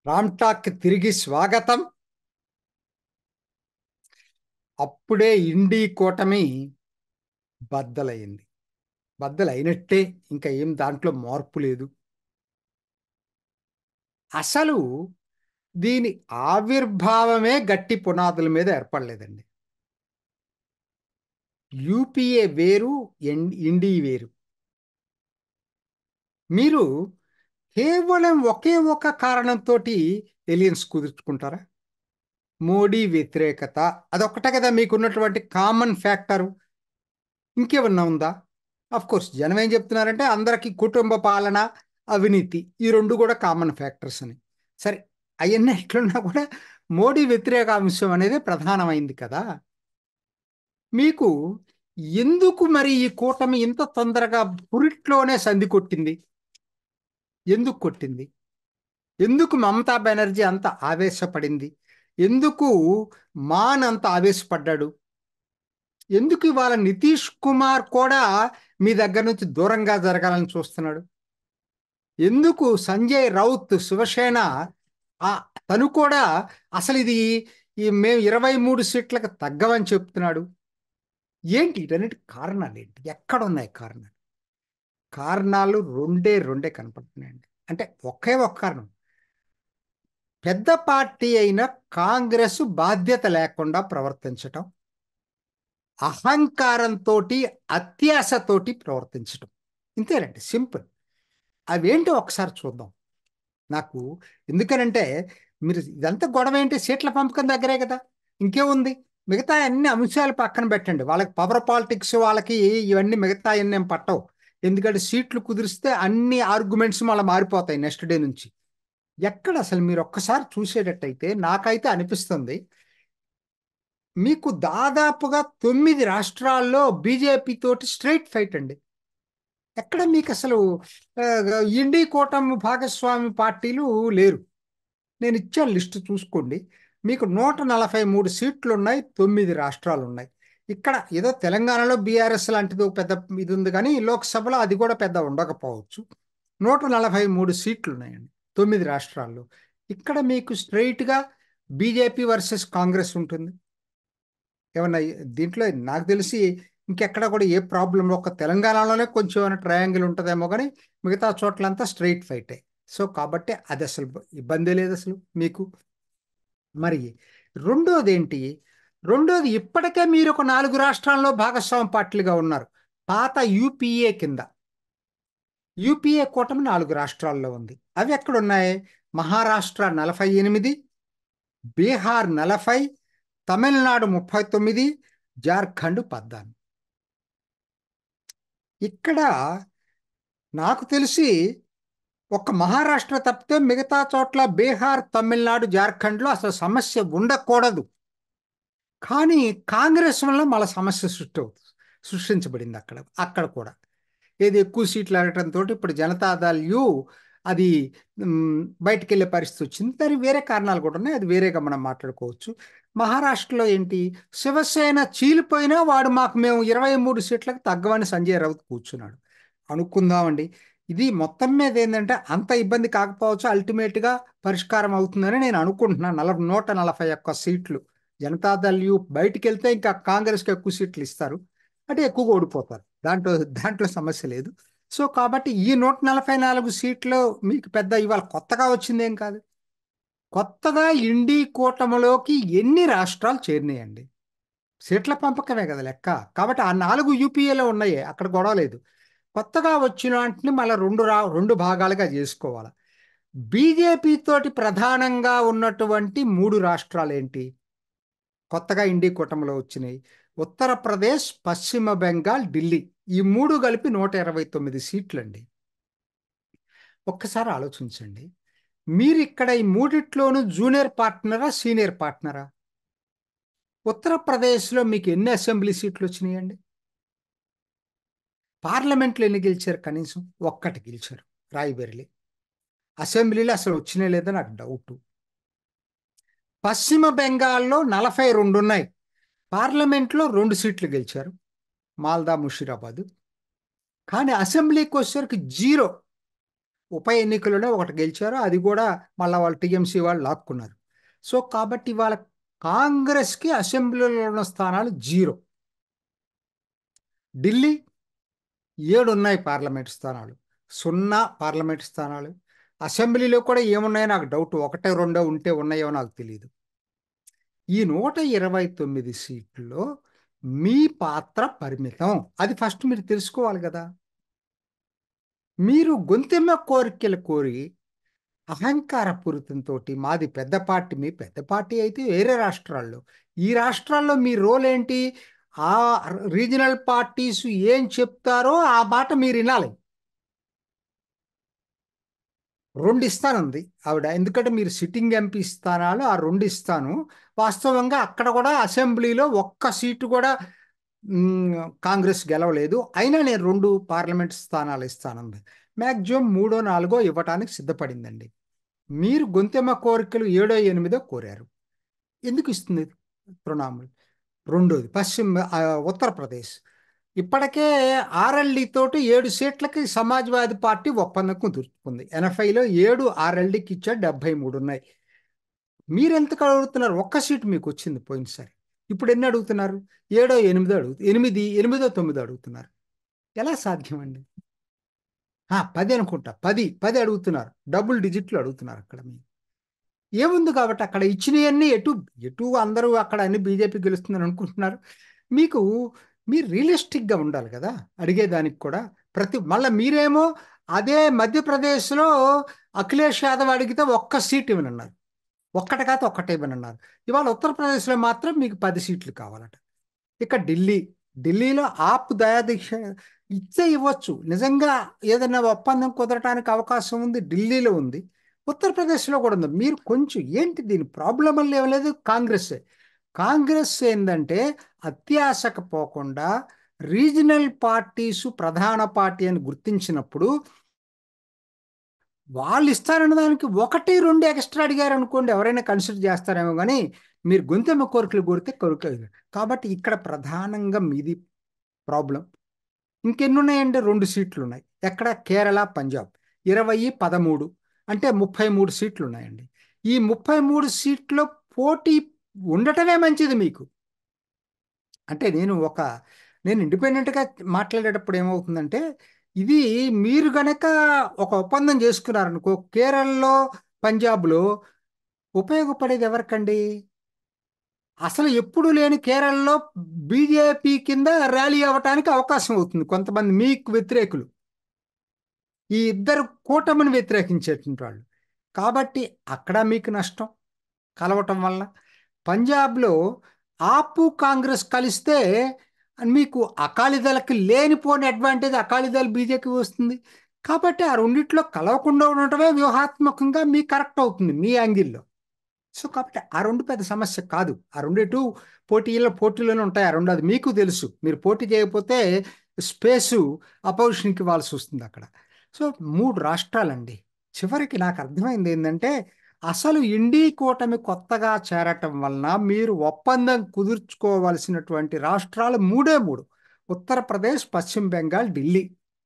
రామ్టాక్ తిరిగి స్వాగతం అప్పుడే ఇండి కూటమి బద్దలైంది బద్దలైనట్టే ఇంకా ఏం దాంట్లో మార్పు లేదు అసలు దీని ఆవిర్భావమే గట్టి పునాదుల మీద ఏర్పడలేదండి యూపీఏ వేరు ఎన్- ఇండి వేరు మీరు కేవలం ఒకే ఒక కారణంతో ఎలియన్స్ కుదుర్చుకుంటారా మోడీ వ్యతిరేకత అదొక్కటే కదా మీకున్నటువంటి కామన్ ఫ్యాక్టర్ ఇంకేమన్నా ఉందా అఫ్ కోర్స్ జనం ఏం చెప్తున్నారంటే అందరికీ కుటుంబ పాలన అవినీతి ఈ రెండు కూడా కామన్ ఫ్యాక్టర్స్ అని సరే అవన్నీ ఎట్లున్నా కూడా మోడీ వ్యతిరేక అంశం అనేది ప్రధానమైంది కదా మీకు ఎందుకు మరి ఈ కూటమి ఇంత తొందరగా పురిట్లోనే సంధి కొట్టింది ఎందుకు కొట్టింది ఎందుకు మమతా బెనర్జీ అంత ఆవేశపడింది ఎందుకు మాన్ అంత ఆవేశపడ్డాడు ఎందుకు ఇవాళ నితీష్ కుమార్ కూడా మీ దగ్గర నుంచి దూరంగా జరగాలని చూస్తున్నాడు ఎందుకు సంజయ్ రౌత్ శివసేన ఆ తను కూడా అసలు ఇది ఈ మేము ఇరవై మూడు సీట్లకు తగ్గవని చెప్తున్నాడు ఏంటి వీటన్నిటి కారణాలు ఏంటి ఎక్కడ ఉన్నాయి కారణాలు కారణాలు రెండే రెండే కనపడుతున్నాయండి అంటే ఒకే ఒక్క కారణం పెద్ద పార్టీ అయిన కాంగ్రెస్ బాధ్యత లేకుండా ప్రవర్తించటం అహంకారంతో అత్యాశతోటి ప్రవర్తించటం ఇంతేనండి సింపుల్ అవేంటో ఒకసారి చూద్దాం నాకు ఎందుకనంటే మీరు ఇదంతా గొడవ ఏంటి సీట్ల పంపకం దగ్గరే కదా ఇంకేముంది మిగతా అన్ని అంశాలు పక్కన పెట్టండి వాళ్ళకి పవర్ పాలిటిక్స్ వాళ్ళకి ఇవన్నీ మిగతా అన్ని ఏం పట్టవు ఎందుకంటే సీట్లు కుదిరిస్తే అన్ని ఆర్గ్యుమెంట్స్ మళ్ళీ మారిపోతాయి నెక్స్ట్ డే నుంచి ఎక్కడ అసలు మీరు ఒక్కసారి చూసేటట్టయితే నాకైతే అనిపిస్తుంది మీకు దాదాపుగా తొమ్మిది రాష్ట్రాల్లో బీజేపీ తోటి స్ట్రైట్ ఫైట్ అండి ఎక్కడ మీకు అసలు ఆ, ఇండి కూటమి భాగస్వామి పార్టీలు లేరు నేను ఇచ్చే లిస్టు చూసుకోండి మీకు నూట నలభై మూడు సీట్లు ఉన్నాయి తొమ్మిది రాష్ట్రాలు ఉన్నాయి ఇక్కడ ఏదో తెలంగాణలో బీఆర్ఎస్ లాంటిది ఒక పెద్ద ఇది ఉంది కానీ లోక్సభలో అది కూడా పెద్ద ఉండకపోవచ్చు నూట నలభై మూడు సీట్లు ఉన్నాయండి తొమ్మిది రాష్ట్రాల్లో ఇక్కడ మీకు స్ట్రైట్గా బీజేపీ వర్సెస్ కాంగ్రెస్ ఉంటుంది ఏమన్నా దీంట్లో నాకు తెలిసి ఇంకెక్కడ కూడా ఏ ప్రాబ్లం ఒక తెలంగాణలోనే కొంచెం ఏమైనా ట్రయాంగిల్ ఉంటుందేమో కానీ మిగతా చోట్లంతా స్ట్రైట్ ఫైటే సో కాబట్టి అది అసలు ఇబ్బంది లేదు అసలు మీకు మరి రెండోది ఏంటి రెండోది ఇప్పటికే మీరు ఒక నాలుగు రాష్ట్రాల్లో భాగస్వామి పార్టీలుగా ఉన్నారు పాత యూపీఏ కింద యూపీఏ కూటమి నాలుగు రాష్ట్రాల్లో ఉంది అవి ఎక్కడ ఉన్నాయి మహారాష్ట్ర నలభై ఎనిమిది బీహార్ నలభై తమిళనాడు ముప్పై తొమ్మిది జార్ఖండ్ పద్నాలుగు ఇక్కడ నాకు తెలిసి ఒక మహారాష్ట్ర తప్పితే మిగతా చోట్ల బీహార్ తమిళనాడు జార్ఖండ్లో అసలు సమస్య ఉండకూడదు కానీ కాంగ్రెస్ వల్ల మళ్ళీ సమస్య సృష్టి అవుతుంది సృష్టించబడింది అక్కడ అక్కడ కూడా ఏది ఎక్కువ సీట్లు అడగటంతో ఇప్పుడు జనతాదళ్ యు అది మ్, బయటికి వెళ్ళే పరిస్థితి వచ్చింది దానికి వేరే కారణాలు కూడా ఉన్నాయి అది వేరేగా మనం మాట్లాడుకోవచ్చు మహారాష్ట్రలో ఏంటి శివసేన చీలిపోయినా వాడు మాకు మేము ఇరవై మూడు సీట్లకు తగ్గవని సంజయ్ రౌత్ కూర్చున్నాడు అనుకుందామండి ఇది మొత్తం మీద ఏంటంటే అంత ఇబ్బంది కాకపోవచ్చు అల్టిమేట్గా పరిష్కారం అవుతుందని నేను అనుకుంటున్నాను నలభై నూట నలభై ఒక్క సీట్లు జనతాదళ్ యు బయటికి వెళ్తే ఇంకా కాంగ్రెస్కి ఎక్కువ సీట్లు ఇస్తారు అంటే ఎక్కువగా ఓడిపోతారు దాంట్లో దాంట్లో సమస్య లేదు సో కాబట్టి ఈ నూట నలభై నాలుగు సీట్లు మీకు పెద్ద ఇవాళ కొత్తగా వచ్చిందేం కాదు కొత్తగా ఇండి కూటమిలోకి ఎన్ని రాష్ట్రాలు చేరినాయండి సీట్ల పంపకమే కదా లెక్క కాబట్టి ఆ నాలుగు యూపీఏలో ఉన్నాయి అక్కడ గొడవ లేదు కొత్తగా వచ్చిన వాటిని మళ్ళీ రెండు రా రెండు భాగాలుగా చేసుకోవాలి బీజేపీ తోటి ప్రధానంగా ఉన్నటువంటి మూడు రాష్ట్రాలు ఏంటి కొత్తగా ఇండి కూటమిలో వచ్చినాయి ఉత్తరప్రదేశ్ పశ్చిమ బెంగాల్ ఢిల్లీ ఈ మూడు కలిపి నూట ఇరవై తొమ్మిది సీట్లండి ఒక్కసారి ఆలోచించండి మీరు ఇక్కడ ఈ మూడిట్లోనూ జూనియర్ పార్ట్నరా సీనియర్ పార్ట్నరా ఉత్తరప్రదేశ్లో మీకు ఎన్ని అసెంబ్లీ సీట్లు వచ్చినాయండి పార్లమెంట్లో ఎన్ని గెలిచారు కనీసం ఒక్కటి గెలిచారు రాయ్బెరిలి అసెంబ్లీలో అసలు వచ్చినా లేదో నాకు డౌట్ పశ్చిమ బెంగాల్లో నలభై రెండు ఉన్నాయి పార్లమెంట్లో రెండు సీట్లు గెలిచారు మాల్దా ముషిరాబాద్ కానీ అసెంబ్లీకి వచ్చేసరికి జీరో ఉప ఎన్నికలోనే ఒకటి గెలిచారు అది కూడా మళ్ళీ వాళ్ళు టీఎంసీ వాళ్ళు లాక్కున్నారు సో కాబట్టి వాళ్ళ కాంగ్రెస్కి అసెంబ్లీలో ఉన్న స్థానాలు జీరో ఢిల్లీ ఏడు ఉన్నాయి పార్లమెంట్ స్థానాలు సున్నా పార్లమెంట్ స్థానాలు అసెంబ్లీలో కూడా ఏమున్నాయో నాకు డౌట్ ఒకటే రెండో ఉంటే ఉన్నాయో నాకు తెలియదు ఈ నూట ఇరవై తొమ్మిది సీట్లలో మీ పాత్ర పరిమితం అది ఫస్ట్ మీరు తెలుసుకోవాలి కదా మీరు గొంతెమ్మ కోరికలు కోరి అహంకారపూరితంతో మాది పెద్ద పార్టీ మీ పెద్ద పార్టీ అయితే వేరే రాష్ట్రాల్లో ఈ రాష్ట్రాల్లో మీ రోల్ ఏంటి ఆ రీజనల్ పార్టీస్ ఏం చెప్తారో ఆ మాట మీరు వినాలి రెండు ఇస్తానుంది ఆవిడ ఎందుకంటే మీరు సిట్టింగ్ ఎంపీ స్థానాలు ఆ రెండు ఇస్తాను వాస్తవంగా అక్కడ కూడా అసెంబ్లీలో ఒక్క సీటు కూడా మ్, కాంగ్రెస్ గెలవలేదు అయినా నేను రెండు పార్లమెంట్ స్థానాలు ఇస్తానంది మ్యాక్సిమం మూడో నాలుగో ఇవ్వటానికి సిద్ధపడిందండి మీరు గొంతెమ్మ కోరికలు ఏడో ఎనిమిదో కోరారు ఎందుకు ఇస్తుంది తృణాముల్ రెండోది పశ్చిమ ఆ, ఉత్తరప్రదేశ్ ఇప్పటికే ఆర్ఎల్డి తోటి ఏడు సీట్లకి సమాజ్వాదీ పార్టీ ఒప్పందం కుదుర్చుకుంది ఎనభైలో ఏడు ఆర్ఎల్డీకి ఇచ్చా డెబ్బై మూడు ఉన్నాయి మీరెంతకు అడుగుతున్నారు ఒక్క సీటు మీకు వచ్చింది పోయినసారి ఇప్పుడు ఎన్ని అడుగుతున్నారు ఏడో ఎనిమిదో అడుగు ఎనిమిది ఎనిమిదో తొమ్మిదో అడుగుతున్నారు ఎలా సాధ్యం అండి ఆ, పది అనుకుంటా పది పది అడుగుతున్నారు డబుల్ డిజిట్లు అడుగుతున్నారు అక్కడ మీరు ఏముంది కాబట్టి అక్కడ ఇచ్చినవన్నీ ఎటు ఎటు అందరూ అక్కడ అన్ని బీజేపీ గెలుస్తుందని అనుకుంటున్నారు మీకు మీరు రియలిస్టిక్గా ఉండాలి కదా అడిగేదానికి కూడా ప్రతి మళ్ళీ మీరేమో అదే మధ్యప్రదేశ్లో అఖిలేష్ యాదవ్ అడిగితే ఒక్క సీట్ ఇవ్వనన్నారు ఒక్కటి కాదు ఒక్కటే ఇవ్వనన్నారు ఇవాళ ఉత్తరప్రదేశ్లో మాత్రం మీకు పది సీట్లు కావాలట ఇక ఢిల్లీ ఢిల్లీలో ఆప్ దయాదీక్ష ఇచ్చే ఇవ్వచ్చు నిజంగా ఏదైనా ఒప్పందం కుదరటానికి అవకాశం ఉంది ఢిల్లీలో ఉంది ఉత్తరప్రదేశ్లో కూడా ఉంది మీరు కొంచెం ఏంటి దీని ప్రాబ్లం వల్ల ఏం లేదు కాంగ్రెస్ కాంగ్రెస్ ఏంటంటే అత్యాశకు పోకుండా రీజనల్ పార్టీసు ప్రధాన పార్టీ అని గుర్తించినప్పుడు వాళ్ళు ఇస్తారన్న దానికి ఒకటి రెండు ఎక్స్ట్రా అడిగారు అనుకోండి ఎవరైనా కన్సిడర్ చేస్తారేమో కానీ మీరు గొంతెమ్మ కోరికలు కోరితే కోరిక కాబట్టి ఇక్కడ ప్రధానంగా మీది ప్రాబ్లం ఇంకెన్ని ఉన్నాయంటే రెండు సీట్లు ఉన్నాయి ఎక్కడ కేరళ పంజాబ్ ఇరవై పదమూడు అంటే ముప్పై మూడు సీట్లు ఉన్నాయండి ఈ ముప్పై మూడు సీట్లో పోటీ ఉండటమే మంచిది మీకు అంటే నేను ఒక నేను ఇండిపెండెంట్గా మాట్లాడేటప్పుడు ఏమవుతుందంటే ఇది మీరు గనక ఒక ఒప్పందం చేసుకున్నారనుకో కేరళలో పంజాబ్లో ఉపయోగపడేది ఎవరికండి అసలు ఎప్పుడు లేని కేరళలో బీజేపీ కింద ర్యాలీ అవ్వటానికి అవకాశం అవుతుంది కొంతమంది మీకు వ్యతిరేకులు ఈ ఇద్దరు కూటమిని వ్యతిరేకించేటువంటి వాళ్ళు కాబట్టి అక్కడ మీకు నష్టం కలవటం వల్ల పంజాబ్లో ఆపు కాంగ్రెస్ కలిస్తే మీకు అకాలీదళకి లేనిపోని అడ్వాంటేజ్ అకాలీదళ బీజేపీ వస్తుంది కాబట్టి ఆ రెండిట్లో కలవకుండా ఉండటమే వ్యూహాత్మకంగా మీ కరెక్ట్ అవుతుంది మీ యాంగిల్లో సో కాబట్టి ఆ రెండు పెద్ద సమస్య కాదు ఆ రెండిటు పోటీలో పోటీలోనే ఉంటాయి ఆ రెండు అది మీకు తెలుసు మీరు పోటీ చేయకపోతే స్పేసు అపోజిషన్కి ఇవ్వాల్సి వస్తుంది అక్కడ సో మూడు రాష్ట్రాలండి చివరికి నాకు అర్థమైంది ఏంటంటే అసలు ఇండీ కూటమి కొత్తగా చేరటం వలన మీరు ఒప్పందం కుదుర్చుకోవలసినటువంటి రాష్ట్రాలు మూడే మూడు ఉత్తరప్రదేశ్ పశ్చిమ బెంగాల్ ఢిల్లీ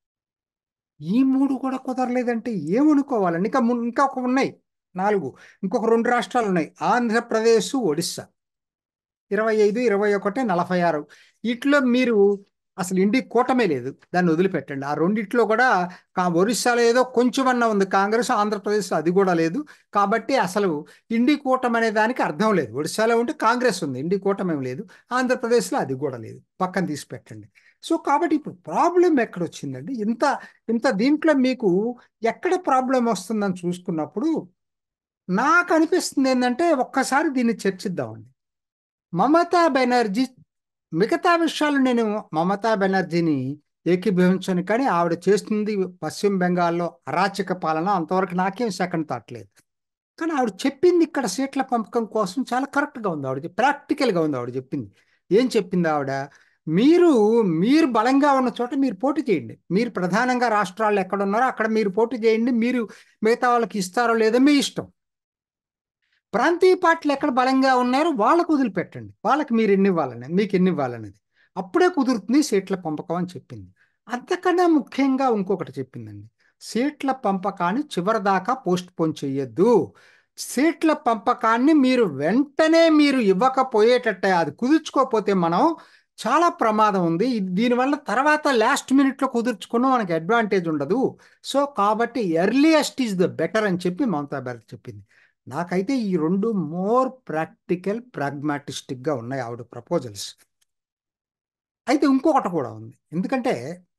ఈ మూడు కూడా కుదరలేదంటే ఏమనుకోవాలండి ఇంకా ము- ఇంకా ఒక ఉన్నాయి నాలుగు ఇంకొక రెండు రాష్ట్రాలు ఉన్నాయి ఆంధ్రప్రదేశ్ ఒడిస్సా ఇరవై ఐదు ఇరవై ఒకటి నలభై ఆరు వీటిలో మీరు అసలు ఇండి కూటమే లేదు దాన్ని వదిలిపెట్టండి ఆ రెండిట్లో కూడా కా ఒరిస్సాలో ఏదో కొంచెమన్నా ఉంది కాంగ్రెస్ ఆంధ్రప్రదేశ్ అది కూడా లేదు కాబట్టి అసలు ఇండి కూటమి అనే దానికి అర్థం లేదు ఒడిస్సాలో ఉంటే కాంగ్రెస్ ఉంది ఇండి కూటమి ఏం లేదు ఆంధ్రప్రదేశ్లో అది కూడా లేదు పక్కన తీసి పెట్టండి సో కాబట్టి ఇప్పుడు ప్రాబ్లం ఎక్కడ వచ్చిందండి ఇంత ఇంత దీంట్లో మీకు ఎక్కడ ప్రాబ్లం వస్తుందని చూసుకున్నప్పుడు నాకు అనిపిస్తుంది ఏంటంటే ఒక్కసారి దీన్ని చర్చిద్దామండి మమతా బెనర్జీ మిగతా విషయాలు నేను మమతా బెనర్జీని ఏకీభవించను కానీ ఆవిడ చేస్తుంది పశ్చిమ బెంగాల్లో అరాచక పాలన అంతవరకు నాకేం సెకండ్ థాట్ లేదు కానీ ఆవిడ చెప్పింది ఇక్కడ సీట్ల పంపకం కోసం చాలా కరెక్ట్గా ఉంది ఆవిడ ప్రాక్టికల్గా ఉంది ఆవిడ చెప్పింది ఏం చెప్పింది ఆవిడ మీరు మీరు బలంగా ఉన్న చోట మీరు పోటీ చేయండి మీరు ప్రధానంగా రాష్ట్రాలు ఎక్కడ ఉన్నారో అక్కడ మీరు పోటీ చేయండి మీరు మిగతా వాళ్ళకి ఇస్తారో లేదో మీ ఇష్టం ప్రాంతీయ పార్టీలు ఎక్కడ బలంగా ఉన్నారో వాళ్ళకు వదిలిపెట్టండి వాళ్ళకి మీరు ఎన్ని ఇవ్వాలని మీకు ఎన్ని ఇవ్వాలనేది అప్పుడే కుదురుతుంది సీట్ల పంపకం అని చెప్పింది అంతకన్నా ముఖ్యంగా ఇంకొకటి చెప్పిందండి సీట్ల పంపకాన్ని చివరిదాకా పోస్ట్ పోన్ చేయొద్దు సీట్ల పంపకాన్ని మీరు వెంటనే మీరు ఇవ్వకపోయేటట్టే అది కుదుర్చుకోకపోతే మనం చాలా ప్రమాదం ఉంది ఇది- దీనివల్ల తర్వాత లాస్ట్ మినిట్లో కుదుర్చుకున్న మనకి అడ్వాంటేజ్ ఉండదు సో కాబట్టి ఎర్లియస్ట్ ఈజ్ ద బెటర్ అని చెప్పి మమతా బెనర్జీ చెప్పింది నాకైతే ఈ రెండు మోర్ ప్రాక్టికల్ ప్రాగ్మాటిస్టిక్గా ఉన్నాయి ఆవిడ ప్రపోజల్స్ అయితే ఇంకొకటి కూడా ఉంది ఎందుకంటే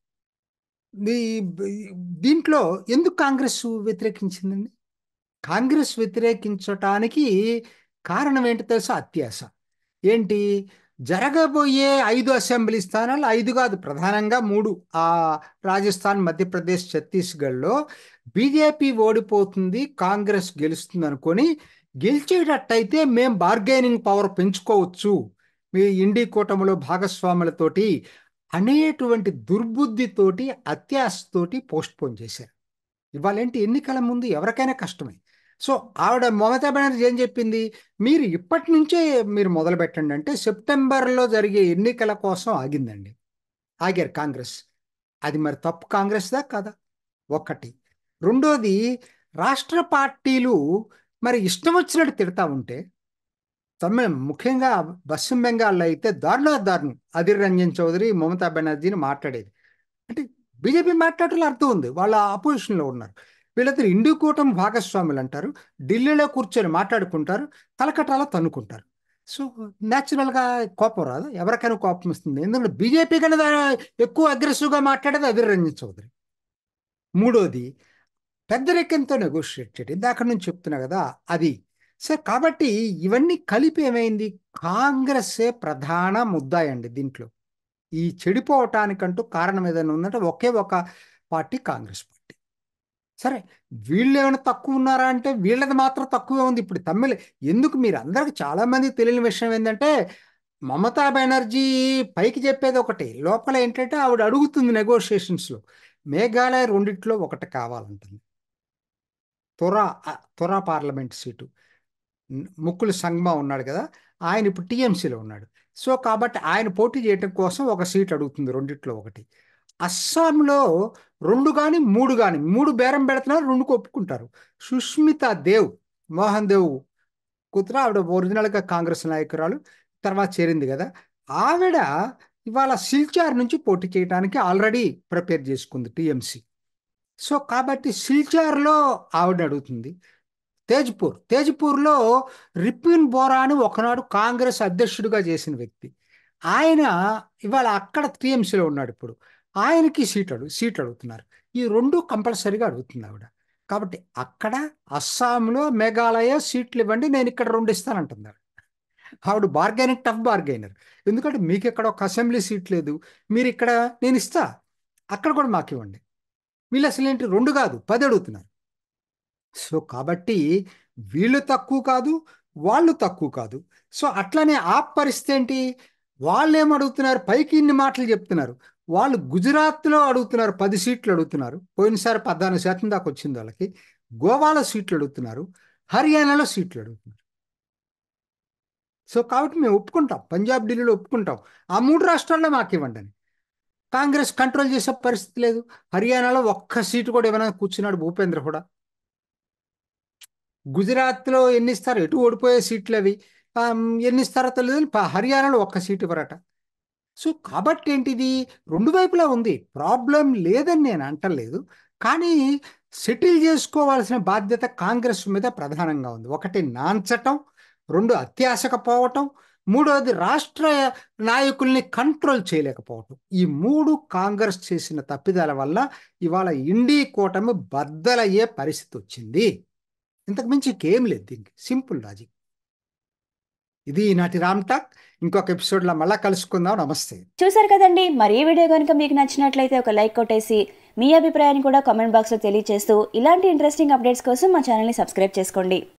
ఈ- దీంట్లో ఎందుకు కాంగ్రెస్ వ్యతిరేకించిందండి కాంగ్రెస్ వ్యతిరేకించటానికి కారణం ఏంటి తెలుసా అత్యాశ ఏంటి జరగబోయే ఐదు అసెంబ్లీ స్థానాలు ఐదు కాదు ప్రధానంగా మూడు ఆ రాజస్థాన్ మధ్యప్రదేశ్ ఛత్తీస్గఢ్లో బీజేపీ ఓడిపోతుంది కాంగ్రెస్ గెలుస్తుంది అనుకొని గెలిచేటట్టయితే మేం బార్గెనింగ్ పవర్ పెంచుకోవచ్చు మీ ఇండి కూటమిలో భాగస్వాములతోటి అనేటువంటి దుర్బుద్ధితోటి అత్యాశతోటి పోస్ట్ పోన్ చేశారు ఇవాళేంటి ఎన్నికల ముందు ఎవరికైనా కష్టమే సో ఆవిడ మమతా బెనర్జీ ఏం చెప్పింది మీరు ఇప్పటి నుంచే మీరు మొదలు పెట్టండి అంటే సెప్టెంబర్లో జరిగే ఎన్నికల కోసం ఆగిందండి ఆగారు కాంగ్రెస్ అది మరి తప్పు కాంగ్రెస్దా కదా ఒకటి రెండోది రాష్ట్ర పార్టీలు మరి ఇష్టం వచ్చినట్టు తిడతా ఉంటే తమిళ ముఖ్యంగా పశ్చిమ బెంగాల్లో అయితే దారుణ దారుణం అధిర్ రంజన్ చౌదరి మమతా బెనర్జీని మాట్లాడేది అంటే బీజేపీ మాట్లాడటంలో అర్థం ఉంది వాళ్ళ అపోజిషన్లో ఉన్నారు వీళ్ళిద్దరు ఇండి కూటమి భాగస్వాములు అంటారు ఢిల్లీలో కూర్చొని మాట్లాడుకుంటారు తలకటాల తన్నుకుంటారు సో న్యాచురల్గా కోపం రాదు ఎవరికైనా కోపం వస్తుంది ఎందుకంటే బీజేపీ కన్నా దా- ఎక్కువ అగ్రెసివ్గా మాట్లాడేది అధిర్ రంజన్ చౌదరి మూడోది పెద్దరికంతో నెగోషియేట్ చేయడం ఇందాక నుంచి చెప్తున్నా కదా అది సార్ కాబట్టి ఇవన్నీ కలిపి ఏమైంది కాంగ్రెస్సే ప్రధాన ముద్దాయండి దీంట్లో ఈ చెడిపోవటానికంటూ కారణం ఏదైనా ఉందంటే ఒకే ఒక పార్టీ కాంగ్రెస్ పార్టీ సరే వీళ్ళు ఏమైనా తక్కువ ఉన్నారా అంటే వీళ్ళది మాత్రం తక్కువే ఉంది ఇప్పుడు తమిళ ఎందుకు మీరు అందరికి చాలా మంది తెలియని విషయం ఏంటంటే మమతా బెనర్జీ పైకి చెప్పేది ఒకటి లోపల ఏంటంటే ఆవిడ అడుగుతుంది నెగోషియేషన్స్లో మేఘాలయ రెండిట్లో ఒకటి కావాలంటుంది త్వర త్వర పార్లమెంట్ సీటు న్- ముక్కుల సంగమా ఉన్నాడు కదా ఆయన ఇప్పుడు టీఎంసీలో ఉన్నాడు సో కాబట్టి ఆయన పోటీ చేయడం కోసం ఒక సీట్ అడుగుతుంది రెండిట్లో ఒకటి అస్సాంలో రెండు కానీ మూడు కానీ మూడు బేరం పెడుతున్నారు రెండుకు ఒప్పుకుంటారు సుష్మితా దేవ్ మోహన్ దేవ్ కూతురు ఆవిడ ఒరిజినల్గా కాంగ్రెస్ నాయకురాలు తర్వాత చేరింది కదా ఆవిడ ఇవాళ సిల్చార్ నుంచి పోటీ చేయడానికి ఆల్రెడీ ప్రిపేర్ చేసుకుంది టీఎంసీ సో కాబట్టి సిల్చార్లో ఆవిడ అడుగుతుంది తేజ్పూర్ తేజ్పూర్లో రిపిన్ బోరా అని ఒకనాడు కాంగ్రెస్ అధ్యక్షుడిగా చేసిన వ్యక్తి ఆయన ఇవాళ అక్కడ టీఎంసీలో ఉన్నాడు ఇప్పుడు ఆయనకి సీట్ అడుగు సీట్ అడుగుతున్నారు ఈ రెండు కంపల్సరీగా అడుగుతుంది ఆవిడ కాబట్టి అక్కడ అస్సాంలో మేఘాలయ సీట్లు ఇవ్వండి నేను ఇక్కడ రెండు ఇస్తానంటుంది ఆవిడ. ఆవిడ బార్గెనింగ్ టఫ్ బార్గెనర్ ఎందుకంటే మీకు ఇక్కడ ఒక అసెంబ్లీ సీట్ లేదు మీరు ఇక్కడ నేను ఇస్తా అక్కడ కూడా మాకు ఇవ్వండి వీళ్ళు అసలు ఏంటి రెండు కాదు పది అడుగుతున్నారు సో కాబట్టి వీళ్ళు తక్కువ కాదు వాళ్ళు తక్కువ కాదు సో అట్లనే ఆ పరిస్థితి ఏంటి వాళ్ళు ఏం అడుగుతున్నారు పైకి ఇన్ని మాటలు చెప్తున్నారు వాళ్ళు గుజరాత్లో అడుగుతున్నారు పది సీట్లు అడుగుతున్నారు పోయినసారి పద్నాలుగు శాతం దాకా వచ్చింది వాళ్ళకి గోవాలో సీట్లు అడుగుతున్నారు హర్యానాలో సీట్లు అడుగుతున్నారు సో కాబట్టి మేము ఒప్పుకుంటాం పంజాబ్ ఢిల్లీలో ఒప్పుకుంటాం ఆ మూడు రాష్ట్రాల్లో మాకు ఇవ్వండి అని కాంగ్రెస్ కంట్రోల్ చేసే పరిస్థితి లేదు హర్యానాలో ఒక్క సీటు కూడా ఏమైనా కూర్చున్నాడు భూపేంద్ర కూడా గుజరాత్లో ఎన్ని ఇస్తారు ఎటు ఓడిపోయే సీట్లు అవి ఆమ్, ఎన్ని ఇస్తారో తెలియదు ప- హర్యానాలో ఒక్క సీటు ఇవ్వరట సో కాబట్టి ఏంటిది రెండు వైపులా ఉంది ప్రాబ్లం లేదని నేను అంటలేదు కానీ సెటిల్ చేసుకోవాల్సిన బాధ్యత కాంగ్రెస్ మీద ప్రధానంగా ఉంది ఒకటి నాంచటం రెండు అత్యాశకపోవటం మూడవది రాష్ట్ర నాయకుల్ని కంట్రోల్ చేయలేకపోవటం ఈ మూడు కాంగ్రెస్ చేసిన తప్పిదాల వల్ల ఇవాళ ఇండీ కూటమి బద్దలయ్యే పరిస్థితి వచ్చింది ఇంతకు మించి ఇంకేం లేదు దీనికి సింపుల్ లాజిక్ ఇది ఈనాటి రామ్ టాక్ ఇంకొక ఎపిసోడ్లో మళ్ళా కలుసుకుందాం నమస్తే చూసారు కదండి మరి ఈ వీడియో కనుక మీకు నచ్చినట్లయితే ఒక లైక్ కొట్టేసి మీ అభిప్రాయాన్ని కూడా కామెంట్ బాక్స్లో తెలియజేస్తూ ఇలాంటి ఇంట్రెస్టింగ్ అప్డేట్స్ కోసం మా ఛానల్ని సబ్స్క్రైబ్ చేసుకోండి